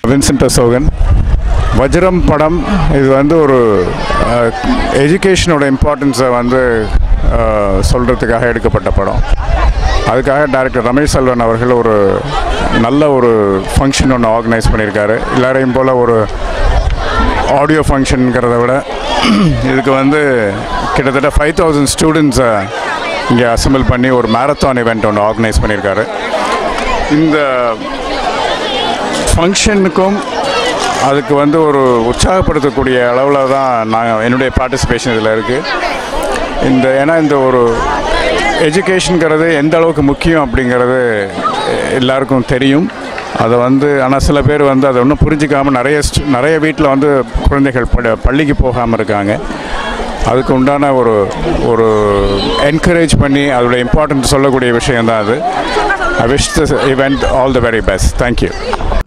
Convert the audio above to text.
Vincent Asokan வஜ்ரம் படம் இது வந்து ஒரு எஜுகேஷனோட இம்பார்ட்டன்ஸை வந்து சொல்கிறதுக்காக எடுக்கப்பட்ட படம் அதுக்காக டைரக்டர் ரமேஷ் செல்வன் அவர்கள் ஒரு நல்ல ஒரு ஃபங்க்ஷன் ஒன்று ஆர்கனைஸ் பண்ணியிருக்காரு எல்லாரையும் போல் ஒரு ஆடியோ ஃபங்க்ஷனுங்கிறத விட இதுக்கு வந்து கிட்டத்தட்ட ஃபைவ் தௌசண்ட் ஸ்டூடெண்ட்ஸை இங்கே அசம்பிள் பண்ணி ஒரு மேரத்தான் இவெண்ட் ஒன்று ஆர்கனைஸ் பண்ணியிருக்காரு இந்த ஃபங்க்ஷனுக்கும் அதுக்கு வந்து ஒரு உற்சாகப்படுத்தக்கூடிய அளவில் தான் நான் என்னுடைய பார்ட்டிசிபேஷன் இதில் இருக்குது இந்த ஏன்னா இந்த ஒரு எஜுகேஷனுங்கிறது எந்த அளவுக்கு முக்கியம் அப்படிங்கிறது எல்லாருக்கும் தெரியும் அதை வந்து ஆனால் சில பேர் வந்து அதை ஒன்றும் புரிஞ்சிக்காமல் நிறைய stu- நிறைய வீட்டில் வந்து குழந்தைகள் ப பள்ளிக்கு போகாமல் இருக்காங்க அதுக்கு உண்டான ஒரு ஒரு என்கரேஜ் பண்ணி அதோட இம்பார்ட்டன்ட் சொல்லக்கூடிய விஷயம் தான் அது I wish this event all the very best thank you